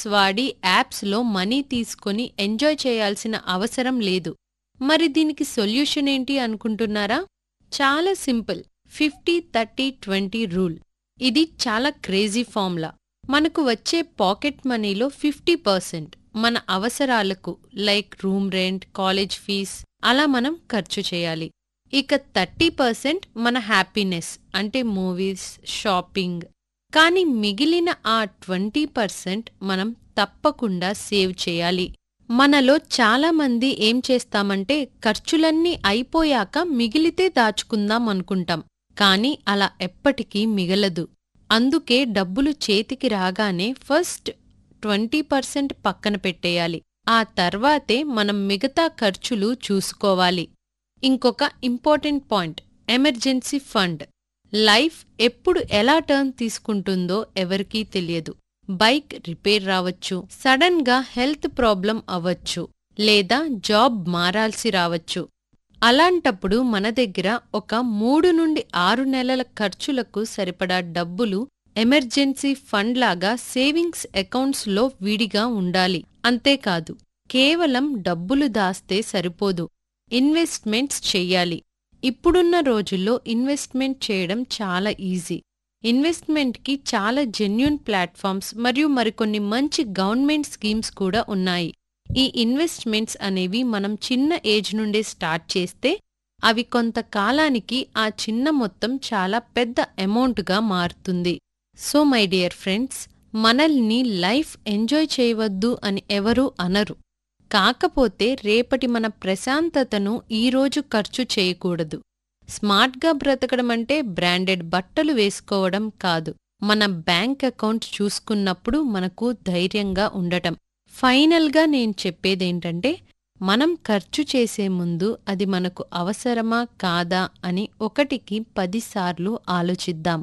apps వాడి యాప్స్లో money తీసుకొని ఎంజాయ్ చేయాల్సిన అవసరం లేదు మరి దీనికి సొల్యూషన్ ఏంటి అనుకుంటున్నారా చాలా simple fifty thirty twenty rule ఇది చాలా క్రేజీ ఫార్ములా మనకు వచ్చే పాకెట్ మనీలో ఫిఫ్టీ పర్సెంట్ మన అవసరాలకు like room rent college fees అలా మనం ఖర్చు చేయాలి ఇక థర్టీ పర్సెంట్ మన హ్యాపీనెస్ అంటే మూవీస్ షాపింగ్ కానీ మిగిలిన ఆ ట్వంటీ పర్సెంట్ మనం తప్పకుండా సేవ్ చేయాలి మనలో చాలామంది ఏం చేస్తామంటే ఖర్చులన్నీ అయిపోయాక మిగిలితే దాచుకుందాం అనుకుంటాం కానీ అలా ఎప్పటికీ మిగలదు అందుకే డబ్బులు చేతికి రాగానే ఫస్ట్ ట్వంటీ పర్సెంట్ పక్కన పెట్టేయాలి ఆ తర్వాతే మనం మిగతా ఖర్చులు చూసుకోవాలి ఇంకొక important point emergency fund life ఎప్పుడు ఎలా టర్న్ తీసుకుంటుందో ఎవరికీ తెలియదు బైక్ రిపేర్ రావచ్చు సడన్ గా హెల్త్ ప్రాబ్లం అవ్వచ్చు లేదా జాబ్ మారాల్సి రావచ్చు అలాంటప్పుడు మన దగ్గర ఒక మూడు నుండి ఆరు నెలల ఖర్చులకు సరిపడా డబ్బులు ఎమర్జెన్సీ ఫండ్ లాగా సేవింగ్స్ అకౌంట్స్లో విడిగా ఉండాలి అంతేకాదు కేవలం డబ్బులు దాస్తే సరిపోదు ఇన్వెస్ట్మెంట్స్ చెయ్యాలి ఇప్పుడున్న రోజుల్లో ఇన్వెస్ట్మెంట్ చేయడం చాలా ఈజీ ఇన్వెస్ట్మెంట్కి చాలా జెన్యున్ ప్లాట్ఫామ్స్ మరియు మరికొన్ని మంచి గవర్నమెంట్ స్కీమ్స్ కూడా ఉన్నాయి ఈ ఇన్వెస్ట్మెంట్స్ అనేవి మనం చిన్న ఏజ్ నుండే స్టార్ట్ చేస్తే అవి కొంతకాలానికి ఆ చిన్న మొత్తం చాలా పెద్ద అమౌంట్గా మారుతుంది సో మై డియర్ ఫ్రెండ్స్ మనల్ని లైఫ్ ఎంజాయ్ చేయవద్దు అని ఎవరూ అనరు కాకపోతే రేపటి మన ప్రశాంతతను ఈరోజు ఖర్చు చేయకూడదు స్మార్ట్గా బ్రతకడం అంటే బ్రాండెడ్ బట్టలు వేసుకోవడం కాదు మన బ్యాంక్ అకౌంట్ చూసుకున్నప్పుడు మనకు ధైర్యంగా ఉండటం ఫైనల్గా నేను చెప్పేదేంటంటే మనం ఖర్చు చేసే ముందు అది మనకు అవసరమా కాదా అని ఒకటికి పదిసార్లు ఆలోచిద్దాం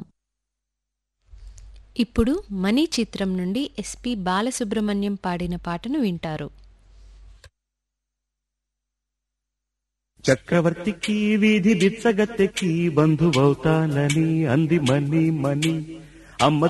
ఇప్పుడు మనీ చిత్రం నుండి ఎస్పి బాలసుబ్రహ్మణ్యం పాడిన పాటను వింటారు చక్రవర్తికి వీధి బిచ్చగత్తెకి బంధువవుతానని అంది మని మని అమ్మ